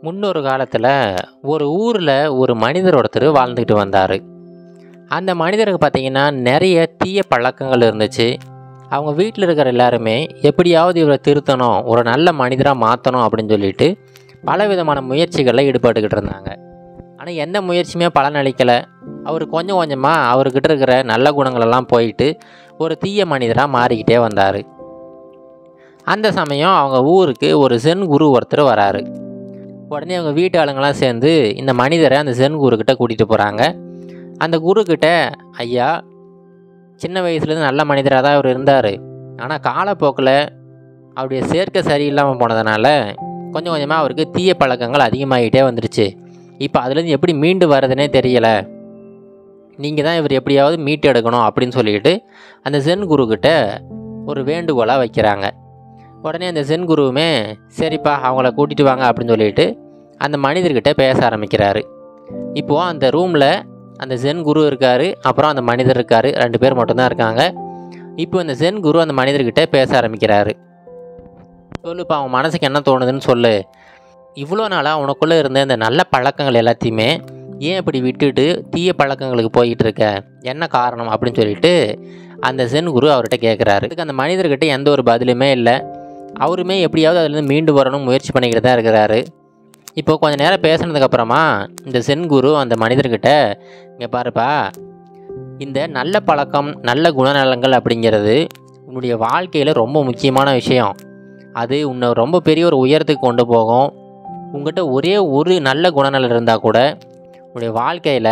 முன்னொரு காலத்தில் ஒரு ஊரில் ஒரு மனிதர் ஒருத்தர் வாழ்ந்துக்கிட்டு வந்தார் அந்த மனிதருக்கு பார்த்தீங்கன்னா நிறைய தீய பழக்கங்கள் இருந்துச்சு அவங்க வீட்டில் இருக்கிற எல்லாருமே எப்படியாவது இவரை திருத்தணும் ஒரு நல்ல மனிதராக மாற்றணும் அப்படின்னு சொல்லிட்டு பலவிதமான முயற்சிகளில் ஈடுபட்டுக்கிட்டு இருந்தாங்க ஆனால் எந்த முயற்சியுமே பலனளிக்கலை அவர் கொஞ்சம் கொஞ்சமாக அவர்கிட்ட இருக்கிற நல்ல குணங்களெல்லாம் போயிட்டு ஒரு தீய மனிதராக மாறிக்கிட்டே வந்தார் அந்த சமயம் அவங்க ஊருக்கு ஒரு சென் குரு ஒருத்தர் வராரு உடனே அவங்க வீட்டு ஆளுங்கெல்லாம் சேர்ந்து இந்த மனிதரை அந்த சென் குருக்கிட்ட கூட்டிகிட்டு போகிறாங்க அந்த குருக்கிட்ட ஐயா சின்ன வயசுலேருந்து நல்ல மனிதராக தான் அவர் இருந்தார் ஆனால் காலப்போக்கில் அவருடைய சேர்க்கை சரியில்லாமல் போனதுனால கொஞ்சம் கொஞ்சமாக அவருக்கு தீய பழக்கங்கள் அதிகமாகிட்டே வந்துடுச்சு இப்போ அதுலேருந்து எப்படி மீண்டு வர்றதுனே தெரியலை நீங்கள் தான் இவர் எப்படியாவது மீட்டு எடுக்கணும் அப்படின்னு சொல்லிட்டு அந்த சென் குருக்கிட்ட ஒரு வேண்டுகோளாக வைக்கிறாங்க உடனே அந்த சென் குருவுமே சரிப்பா அவங்கள கூட்டிகிட்டு வாங்க அப்படின்னு சொல்லிட்டு அந்த மனிதர்கிட்ட பேச ஆரம்பிக்கிறாரு இப்போது அந்த ரூமில் அந்த சென் குரு இருக்கார் அப்புறம் அந்த மனிதர் இருக்கார் ரெண்டு பேர் மட்டும்தான் இருக்காங்க இப்போ இந்த சென் குரு அந்த மனிதர்கிட்ட பேச ஆரம்பிக்கிறாரு சொல்லுப்பா அவன் மனசுக்கு என்ன தோணுதுன்னு சொல்லு இவ்வளோ நாளாக உனக்குள்ளே இருந்த இந்த நல்ல பழக்கங்கள் எல்லாத்தையுமே ஏன் இப்படி விட்டுட்டு தீய பழக்கங்களுக்கு போய்கிட்டு இருக்க என்ன காரணம் அப்படின்னு சொல்லிட்டு அந்த சென் குரு அவர்கிட்ட கேட்குறாரு அதுக்கு அந்த மனிதர்கிட்ட எந்த ஒரு பதிலுமே இல்லை அவருமே எப்படியாவது அதுலேருந்து மீண்டு வரணும் முயற்சி பண்ணிக்கிட்டு தான் இருக்கிறாரு இப்போ கொஞ்ச நேரம் பேசுனதுக்கப்புறமா இந்த சென் குரு அந்த மனிதர்கிட்ட இங்கே பாருப்பா இந்த நல்ல பழக்கம் நல்ல குணநலங்கள் அப்படிங்கிறது உன்னுடைய வாழ்க்கையில் ரொம்ப முக்கியமான விஷயம் அது உன்னை ரொம்ப பெரிய ஒரு உயரத்துக்கு கொண்டு போகும் உங்கள்கிட்ட ஒரே ஒரு நல்ல குணநலம் இருந்தால் கூட உன்னுடைய வாழ்க்கையில்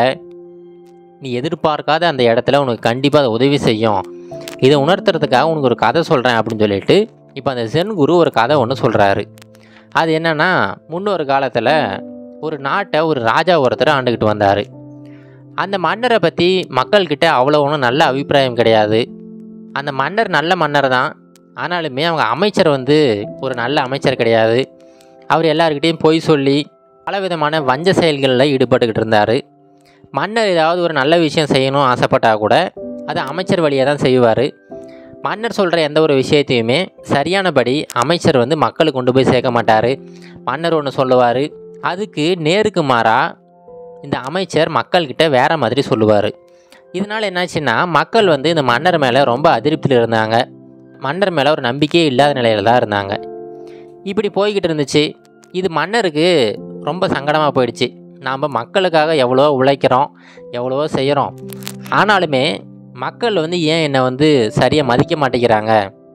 நீ எதிர்பார்க்காத அந்த இடத்துல உனக்கு கண்டிப்பாக அதை உதவி செய்யும் இதை உணர்த்துறதுக்காக உனக்கு ஒரு கதை சொல்கிறேன் அப்படின்னு சொல்லிட்டு இப்போ அந்த சென் குரு ஒரு கதை ஒன்று சொல்கிறாரு அது என்னென்னா முன்னொரு காலத்தில் ஒரு நாட்டை ஒரு ராஜா ஒருத்தர் ஆண்டுக்கிட்டு வந்தார் அந்த மன்னரை பற்றி மக்கள்கிட்ட அவ்வளோ ஒன்றும் நல்ல அபிப்பிராயம் கிடையாது அந்த மன்னர் நல்ல மன்னர் தான் ஆனாலுமே அவங்க அமைச்சர் வந்து ஒரு நல்ல அமைச்சர் கிடையாது அவர் எல்லாருக்கிட்டேயும் பொய் சொல்லி பலவிதமான வஞ்ச செயல்களில் ஈடுபட்டுக்கிட்டு இருந்தார் மன்னர் ஏதாவது ஒரு நல்ல விஷயம் செய்யணும் ஆசைப்பட்டால் கூட அது அமைச்சர் வழியாக தான் செய்வார் மன்னர் சொல்கிற எந்த ஒரு விஷயத்தையுமே சரியானபடி அமைச்சர் வந்து மக்களுக்கு கொண்டு போய் சேர்க்க மாட்டார் மன்னர் ஒன்று சொல்லுவார் அதுக்கு நேருக்கு மாறாக இந்த அமைச்சர் மக்கள்கிட்ட வேறு மாதிரி சொல்லுவார் இதனால் என்னாச்சுன்னா மக்கள் வந்து இந்த மன்னர் மேலே ரொம்ப அதிருப்தியில் இருந்தாங்க மன்னர் மேலே ஒரு நம்பிக்கையே இல்லாத நிலையில் தான் இருந்தாங்க இப்படி போய்கிட்டு இருந்துச்சு இது மன்னருக்கு ரொம்ப சங்கடமாக போயிடுச்சு நாம் மக்களுக்காக எவ்வளோ உழைக்கிறோம் எவ்வளவோ செய்கிறோம் ஆனாலுமே மக்கள் வந்து ஏன் என்னை வந்து சரியாக மதிக்க மாட்டேங்கிறாங்க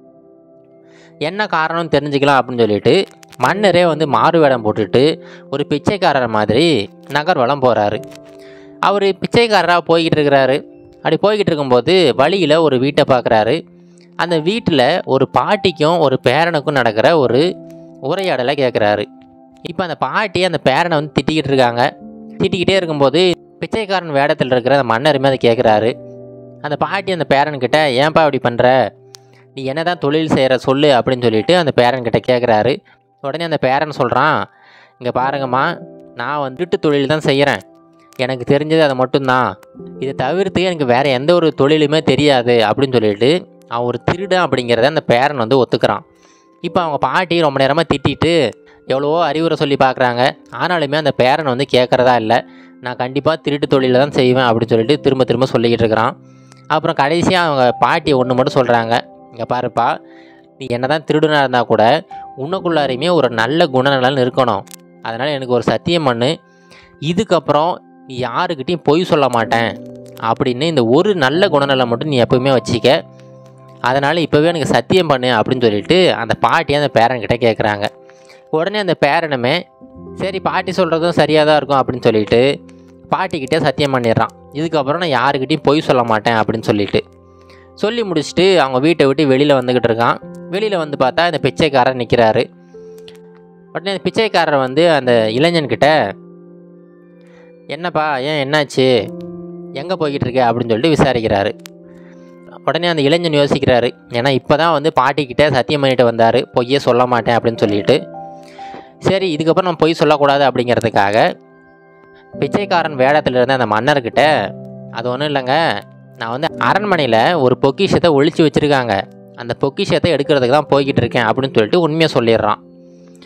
என்ன காரணம்னு தெரிஞ்சுக்கலாம் அப்படின்னு சொல்லிட்டு மன்னரே வந்து மாறு வேடம் போட்டுட்டு ஒரு பிச்சைக்காரர் மாதிரி நகர்வலம் போகிறாரு அவர் பிச்சைக்காரராக போய்கிட்டு இருக்கிறாரு அப்படி போய்கிட்டு இருக்கும்போது வழியில் ஒரு வீட்டை பார்க்குறாரு அந்த வீட்டில் ஒரு பாட்டிக்கும் ஒரு பேரனுக்கும் நடக்கிற ஒரு உரையாடலை கேட்குறாரு இப்போ அந்த பாட்டி அந்த பேரனை வந்து திட்டிக்கிட்டு இருக்காங்க திட்டிக்கிட்டே இருக்கும்போது பிச்சைக்காரன் வேடத்தில் இருக்கிற அந்த மன்னருமே அதை கேட்குறாரு அந்த பாட்டி அந்த பேரன்கிட்ட ஏன்பா இப்படி பண்ணுற நீ என்ன தான் தொழில் செய்கிற சொல்லு அப்படின்னு சொல்லிட்டு அந்த பேரன்கிட்ட கேட்குறாரு உடனே அந்த பேரன் சொல்கிறான் இங்கே பாருங்கம்மா நான் வந்துட்டு தொழில் தான் செய்கிறேன் எனக்கு தெரிஞ்சது அதை மட்டும்தான் இதை தவிர்த்து எனக்கு வேறு எந்த ஒரு தொழிலுமே தெரியாது அப்படின்னு சொல்லிட்டு அவன் ஒரு திருடன் அப்படிங்கிறத அந்த பேரன் வந்து ஒத்துக்கிறான் இப்போ அவங்க பாட்டி ரொம்ப நேரமாக திட்டிட்டு எவ்வளவோ அறிவுரை சொல்லி பார்க்குறாங்க ஆனாலுமே அந்த பேரன் வந்து கேட்குறதா இல்லை நான் கண்டிப்பாக திருட்டு தொழிலில் தான் செய்வேன் அப்படின்னு சொல்லிட்டு திரும்ப திரும்ப சொல்லிக்கிட்டு இருக்கிறான் அப்புறம் கடைசியாக அவங்க பாட்டி ஒன்று மட்டும் சொல்கிறாங்க இங்கே பாருப்பா நீ என்ன தான் திருடனாக இருந்தால் கூட உனக்குள்ளாரையுமே ஒரு நல்ல குணநலன் இருக்கணும் அதனால் எனக்கு ஒரு சத்தியம் பண்ணு இதுக்கப்புறம் நீ யாருக்கிட்டையும் பொய் சொல்ல மாட்டேன் அப்படின்னு இந்த ஒரு நல்ல குணநலம் மட்டும் நீ எப்போவுமே வச்சிக்க அதனால் இப்போவே எனக்கு சத்தியம் பண்ணு அப்படின்னு சொல்லிட்டு அந்த பாட்டி அந்த பேரன்கிட்ட கேட்குறாங்க உடனே அந்த பேரனுமே சரி பாட்டி சொல்கிறதும் சரியாக தான் இருக்கும் அப்படின்னு சொல்லிட்டு பாட்டிக்கிட்டே சத்தியம் பண்ணிடுறான் இதுக்கப்புறம் நான் யாருக்கிட்டையும் பொய் சொல்ல மாட்டேன் அப்படின்னு சொல்லிட்டு சொல்லி முடிச்சுட்டு அவங்க வீட்டை விட்டு வெளியில் வந்துக்கிட்டு இருக்கான் வெளியில் வந்து பார்த்தா இந்த பிச்சைக்காரர் நிற்கிறாரு உடனே அந்த பிச்சைக்காரர் வந்து அந்த இளைஞன்கிட்ட என்னப்பா ஏன் என்னாச்சு எங்கே போய்கிட்டு இருக்க அப்படின்னு சொல்லிட்டு விசாரிக்கிறாரு உடனே அந்த இளைஞன் யோசிக்கிறாரு ஏன்னா இப்போ தான் வந்து பாட்டிக்கிட்ட சத்தியம் பண்ணிட்டு வந்தார் பொய்யே சொல்ல மாட்டேன் அப்படின்னு சொல்லிட்டு சரி இதுக்கப்புறம் நம்ம பொய் சொல்லக்கூடாது அப்படிங்கிறதுக்காக பிச்சைக்காரன் வேடத்தில் இருந்த அந்த மன்னர்கிட்ட அது ஒன்றும் இல்லைங்க நான் வந்து அரண்மனையில் ஒரு பொக்கிஷத்தை ஒழிச்சு வச்சுருக்காங்க அந்த பொக்கிஷத்தை எடுக்கிறதுக்கு தான் போய்கிட்டு இருக்கேன் அப்படின்னு சொல்லிட்டு உண்மையை சொல்லிடுறான்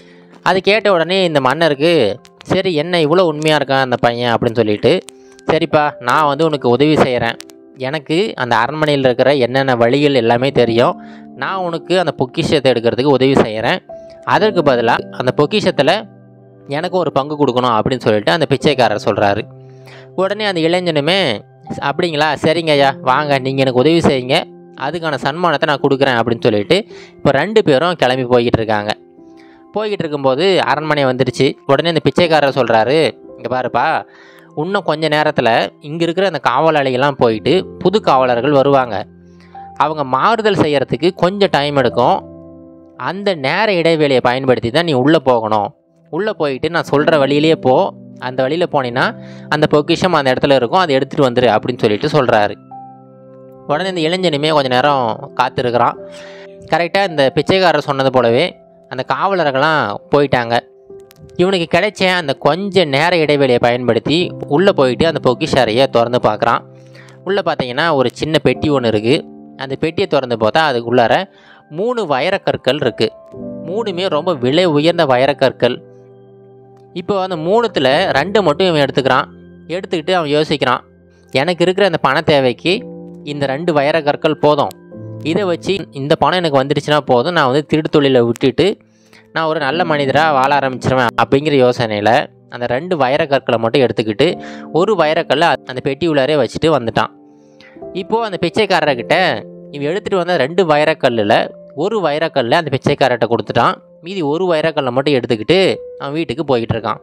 அது கேட்ட உடனே இந்த மன்னருக்கு சரி என்ன இவ்வளோ உண்மையாக இருக்கான் அந்த பையன் அப்படின்னு சொல்லிட்டு சரிப்பா நான் வந்து உனக்கு உதவி செய்கிறேன் எனக்கு அந்த அரண்மனையில் இருக்கிற என்னென்ன வழிகள் எல்லாமே தெரியும் நான் உனக்கு அந்த பொக்கிஷத்தை எடுக்கிறதுக்கு உதவி செய்கிறேன் அதற்கு பதிலாக அந்த பொக்கிஷத்தில் எனக்கு ஒரு பங்கு கொடுக்கணும் அப்படின்னு சொல்லிட்டு அந்த பிச்சைக்காரர் சொல்கிறாரு உடனே அந்த இளைஞனுமே அப்படிங்களா சரிங்க ஐயா வாங்க நீங்கள் எனக்கு உதவி செய்யுங்க அதுக்கான சன்மானத்தை நான் கொடுக்குறேன் அப்படின்னு சொல்லிட்டு இப்போ ரெண்டு பேரும் கிளம்பி போய்கிட்டு இருக்காங்க போய்கிட்டு இருக்கும்போது அரண்மனை வந்துடுச்சு உடனே அந்த பிச்சைக்காரர் சொல்கிறாரு இங்கே பாருப்பா இன்னும் கொஞ்ச நேரத்தில் இங்கே இருக்கிற அந்த காவலாளிகள்லாம் போயிட்டு புது காவலர்கள் வருவாங்க அவங்க மாறுதல் செய்யறதுக்கு கொஞ்சம் டைம் எடுக்கும் அந்த நேர இடைவேளையை பயன்படுத்தி தான் நீ உள்ளே போகணும் உள்ளே போயிட்டு நான் சொல்கிற வழியிலேயே போ அந்த வழியில் போனீங்கன்னா அந்த பொக்கிஷம் அந்த இடத்துல இருக்கும் அதை எடுத்துகிட்டு வந்துரு அப்படின்னு சொல்லிட்டு சொல்கிறாரு உடனே இந்த இளைஞனுமே கொஞ்ச நேரம் காத்திருக்கிறான் கரெக்டாக இந்த பிச்சைக்காரர் சொன்னது போலவே அந்த காவலர்கள்லாம் போயிட்டாங்க இவனுக்கு கிடைச்ச அந்த கொஞ்ச நேர இடைவெளியை பயன்படுத்தி உள்ளே போயிட்டு அந்த பொக்கிஷ அறையை திறந்து பார்க்குறான் உள்ளே பார்த்தீங்கன்னா ஒரு சின்ன பெட்டி ஒன்று இருக்குது அந்த பெட்டியை திறந்து பார்த்தா அதுக்குள்ளார மூணு வைரக்கற்கள் இருக்குது மூணுமே ரொம்ப விலை உயர்ந்த வைரக்கற்கள் இப்போ அந்த மூணுத்தில் ரெண்டு மட்டும் இவன் எடுத்துக்கிறான் எடுத்துக்கிட்டு அவன் யோசிக்கிறான் எனக்கு இருக்கிற அந்த பண தேவைக்கு இந்த ரெண்டு வைரக்கற்கள் போதும் இதை வச்சு இந்த பணம் எனக்கு வந்துடுச்சுன்னா போதும் நான் வந்து திருட்டு தொழிலை விட்டுட்டு நான் ஒரு நல்ல மனிதராக வாழ ஆரம்பிச்சிருவேன் அப்படிங்கிற யோசனையில் அந்த ரெண்டு வைரக்கற்களை மட்டும் எடுத்துக்கிட்டு ஒரு வைரக்கல்லை அந்த பெட்டி உள்ளாரே வச்சுட்டு வந்துட்டான் இப்போது அந்த பிச்சைக்காரர்கிட்ட இவன் எடுத்துகிட்டு வந்த ரெண்டு வைரக்கல்லில் ஒரு வைரக்கல்லை அந்த பிச்சைக்காரர்கிட்ட கொடுத்துட்டான் மீதி ஒரு வைரக்கல்லை மட்டும் எடுத்துக்கிட்டு அவன் வீட்டுக்கு போய்கிட்டு இருக்கான்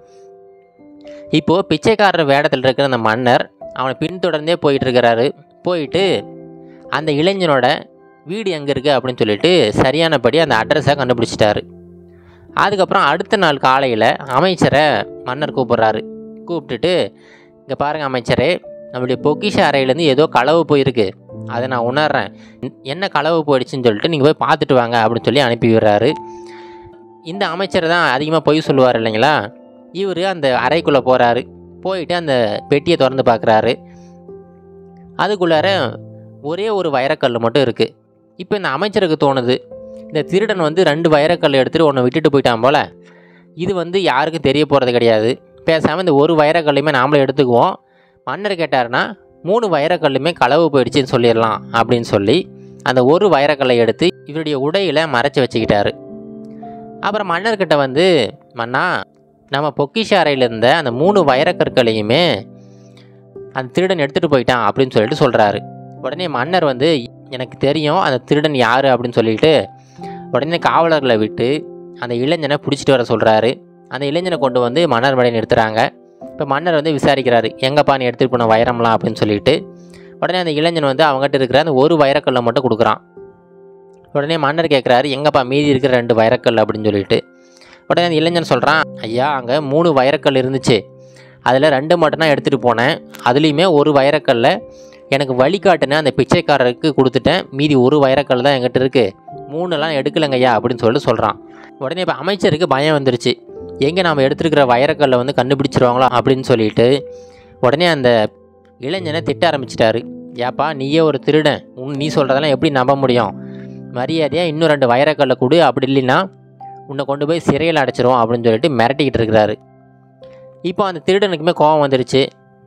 இப்போது பிச்சைக்காரர் வேடத்தில் இருக்கிற அந்த மன்னர் அவனை பின்தொடர்ந்தே போயிட்டு இருக்கிறாரு போயிட்டு அந்த இளைஞனோட வீடு எங்கே இருக்குது அப்படின்னு சொல்லிட்டு சரியானபடி அந்த அட்ரஸை கண்டுபிடிச்சிட்டாரு அதுக்கப்புறம் அடுத்த நாள் காலையில் அமைச்சரை மன்னர் கூப்பிட்றாரு கூப்பிட்டுட்டு இங்கே பாருங்கள் அமைச்சரே நம்மளுடைய பொக்கிஷ அறையிலேருந்து ஏதோ களவு போயிருக்கு அதை நான் உணர்றேன் என்ன களவு போயிடுச்சுன்னு சொல்லிட்டு நீங்கள் போய் பார்த்துட்டு வாங்க அப்படின்னு சொல்லி அனுப்பி விடுறாரு இந்த அமைச்சர் தான் அதிகமாக பொய் சொல்லுவார் இல்லைங்களா இவர் அந்த அறைக்குள்ளே போகிறாரு போயிட்டு அந்த பெட்டியை திறந்து பார்க்குறாரு அதுக்குள்ளார ஒரே ஒரு வைரக்கல் மட்டும் இருக்குது இப்போ இந்த அமைச்சருக்கு தோணுது இந்த திருடன் வந்து ரெண்டு வைரக்கல் எடுத்துகிட்டு ஒன்று விட்டுட்டு போயிட்டான் போல் இது வந்து யாருக்கும் தெரிய போகிறது கிடையாது பேசாமல் இந்த ஒரு வைரக்கல்லையுமே நாமளே எடுத்துக்குவோம் மன்னர் கேட்டாருன்னா மூணு வைரக்கல்லுமே களவு போயிடுச்சுன்னு சொல்லிடலாம் அப்படின்னு சொல்லி அந்த ஒரு வைரக்கல்லை எடுத்து இவருடைய உடையில் மறைச்சி வச்சுக்கிட்டாரு அப்புறம் மன்னர்கிட்ட வந்து மன்னா நம்ம பொக்கிஷ அறையில் இருந்த அந்த மூணு வைரக்கற்களையுமே அந்த திருடன் எடுத்துகிட்டு போயிட்டான் அப்படின்னு சொல்லிட்டு சொல்கிறாரு உடனே மன்னர் வந்து எனக்கு தெரியும் அந்த திருடன் யார் அப்படின்னு சொல்லிட்டு உடனே காவலர்களை விட்டு அந்த இளைஞனை பிடிச்சிட்டு வர சொல்கிறாரு அந்த இளைஞனை கொண்டு வந்து மன்னர் மடையை நிறுத்துறாங்க இப்போ மன்னர் வந்து விசாரிக்கிறாரு எங்கப்பா நீ எடுத்துகிட்டு போன வைரம்லாம் அப்படின்னு சொல்லிட்டு உடனே அந்த இளைஞன் வந்து அவங்ககிட்ட இருக்கிற அந்த ஒரு வைரக்கல்லை மட்டும் கொடுக்குறான் உடனே மன்னர் கேட்குறாரு எங்கப்பா மீதி இருக்கிற ரெண்டு வைரக்கல் அப்படின்னு சொல்லிட்டு உடனே அந்த இளைஞன் சொல்கிறான் ஐயா அங்கே மூணு வைரக்கல் இருந்துச்சு அதில் ரெண்டு மட்டும் தான் எடுத்துகிட்டு போனேன் அதுலேயுமே ஒரு வைரக்கல்ல எனக்கு வழிகாட்டுன அந்த பிச்சைக்காரருக்கு கொடுத்துட்டேன் மீதி ஒரு வைரக்கல் தான் என்கிட்ட இருக்குது மூணுலாம் எடுக்கலைங்க ஐயா அப்படின்னு சொல்லிட்டு சொல்கிறான் உடனே இப்போ அமைச்சருக்கு பயம் வந்துருச்சு எங்கே நாம் எடுத்துருக்கிற வைரக்கல்லை வந்து கண்டுபிடிச்சிருவாங்களோ அப்படின்னு சொல்லிட்டு உடனே அந்த இளைஞனை திட்ட ஆரம்பிச்சிட்டாரு ஏப்பா நீயே ஒரு திருடன் உன் நீ சொல்கிறதெல்லாம் எப்படி நம்ப முடியும் மரியாதையாக இன்னும் ரெண்டு வைரக்கல்லை கொடு அப்படி இல்லைன்னா உன்னை கொண்டு போய் சிறையில் அடைச்சிரும் அப்படின்னு சொல்லிட்டு மிரட்டிக்கிட்டு இருக்கிறாரு இப்போ அந்த திருடனுக்குமே கோபம் வந்துருச்சு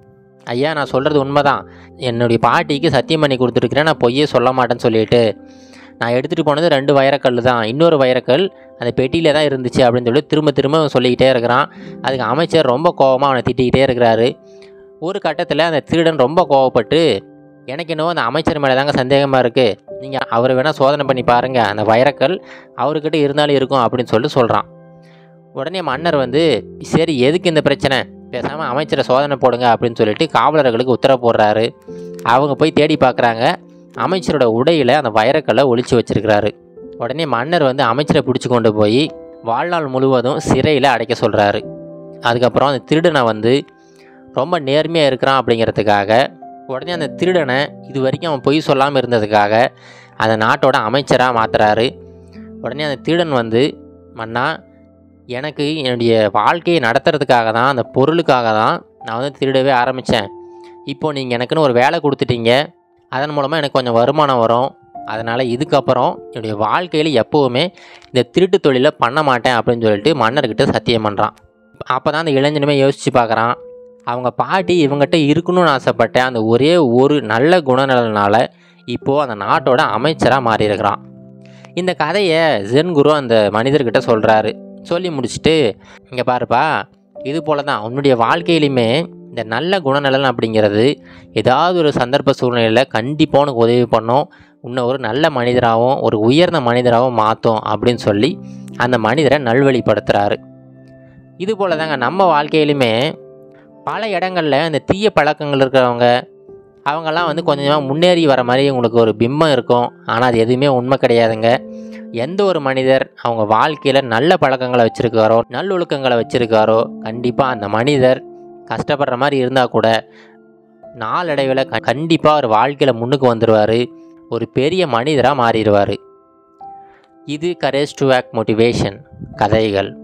ஐயா நான் சொல்கிறது உண்மைதான் என்னுடைய பாட்டிக்கு சத்தியம் பண்ணி கொடுத்துருக்குறேன் நான் பொய்யே சொல்ல மாட்டேன்னு சொல்லிட்டு நான் எடுத்துகிட்டு போனது ரெண்டு வைரக்கல் தான் இன்னொரு வைரக்கல் அந்த பெட்டியில் தான் இருந்துச்சு அப்படின்னு சொல்லி திரும்ப திரும்ப அவன் சொல்லிக்கிட்டே இருக்கிறான் அதுக்கு அமைச்சர் ரொம்ப கோபமாக அவனை திட்டிக்கிட்டே இருக்கிறாரு ஒரு கட்டத்தில் அந்த திருடன் ரொம்ப கோவப்பட்டு எனக்கு என்னவோ அந்த அமைச்சர் மேலே தாங்க சந்தேகமாக இருக்குது நீங்கள் அவரை வேணால் சோதனை பண்ணி பாருங்கள் அந்த வைரக்கல் அவர்கிட்ட இருந்தாலும் இருக்கும் அப்படின்னு சொல்லிட்டு சொல்கிறான் உடனே மன்னர் வந்து சரி எதுக்கு இந்த பிரச்சனை பேசாமல் அமைச்சரை சோதனை போடுங்க அப்படின்னு சொல்லிட்டு காவலர்களுக்கு உத்தரவு போடுறாரு அவங்க போய் தேடி பார்க்குறாங்க அமைச்சரோட உடையில் அந்த வைரக்கல்லை ஒளிச்சு வச்சிருக்கிறாரு உடனே மன்னர் வந்து அமைச்சரை பிடிச்சி கொண்டு போய் வாழ்நாள் முழுவதும் சிறையில் அடைக்க சொல்கிறாரு அதுக்கப்புறம் அந்த திருடனை வந்து ரொம்ப நேர்மையாக இருக்கிறான் அப்படிங்கிறதுக்காக உடனே அந்த திருடனை இது வரைக்கும் அவன் பொய் சொல்லாமல் இருந்ததுக்காக அந்த நாட்டோட அமைச்சராக மாற்றுறாரு உடனே அந்த திருடன் வந்து மன்னா எனக்கு என்னுடைய வாழ்க்கையை நடத்துறதுக்காக தான் அந்த பொருளுக்காக தான் நான் வந்து திருடவே ஆரம்பித்தேன் இப்போது நீங்கள் எனக்குன்னு ஒரு வேலை கொடுத்துட்டீங்க அதன் மூலமாக எனக்கு கொஞ்சம் வருமானம் வரும் அதனால் இதுக்கப்புறம் என்னுடைய வாழ்க்கையில் எப்போவுமே இந்த திருட்டு தொழிலை பண்ண மாட்டேன் அப்படின்னு சொல்லிட்டு மன்னர்கிட்ட சத்தியம் பண்ணுறான் அப்போ தான் அந்த இளைஞனுமே யோசித்து பார்க்குறான் அவங்க பாட்டி இவங்ககிட்ட இருக்கணும்னு ஆசைப்பட்டேன் அந்த ஒரே ஒரு நல்ல குணநலனால இப்போது அந்த நாட்டோட அமைச்சராக மாறியிருக்கிறான் இந்த கதையை ஜென் குரு அந்த மனிதர்கிட்ட சொல்கிறாரு சொல்லி முடிச்சுட்டு இங்கே பாருப்பா இது போல தான் உன்னுடைய வாழ்க்கையிலுமே இந்த நல்ல குணநலன் அப்படிங்கிறது ஏதாவது ஒரு சந்தர்ப்ப சூழ்நிலையில் கண்டிப்பாக உனக்கு உதவி பண்ணும் உன்னை ஒரு நல்ல மனிதராகவும் ஒரு உயர்ந்த மனிதராகவும் மாற்றும் அப்படின்னு சொல்லி அந்த மனிதரை நல்வழிப்படுத்துகிறாரு இது போல தாங்க நம்ம வாழ்க்கையிலுமே பல இடங்களில் இந்த தீய பழக்கங்கள் இருக்கிறவங்க அவங்கெல்லாம் வந்து கொஞ்சமாக முன்னேறி வர மாதிரி உங்களுக்கு ஒரு பிம்பம் இருக்கும் ஆனால் அது எதுவுமே உண்மை கிடையாதுங்க எந்த ஒரு மனிதர் அவங்க வாழ்க்கையில் நல்ல பழக்கங்களை வச்சுருக்காரோ நல்லொழுக்கங்களை வச்சுருக்காரோ கண்டிப்பாக அந்த மனிதர் கஷ்டப்படுற மாதிரி இருந்தால் கூட நாளடைவில் க கண்டிப்பாக அவர் வாழ்க்கையில் முன்னுக்கு வந்துடுவார் ஒரு பெரிய மனிதராக மாறிடுவார் இது கரேஜ் டு ஆக்ட் மோட்டிவேஷன் கதைகள்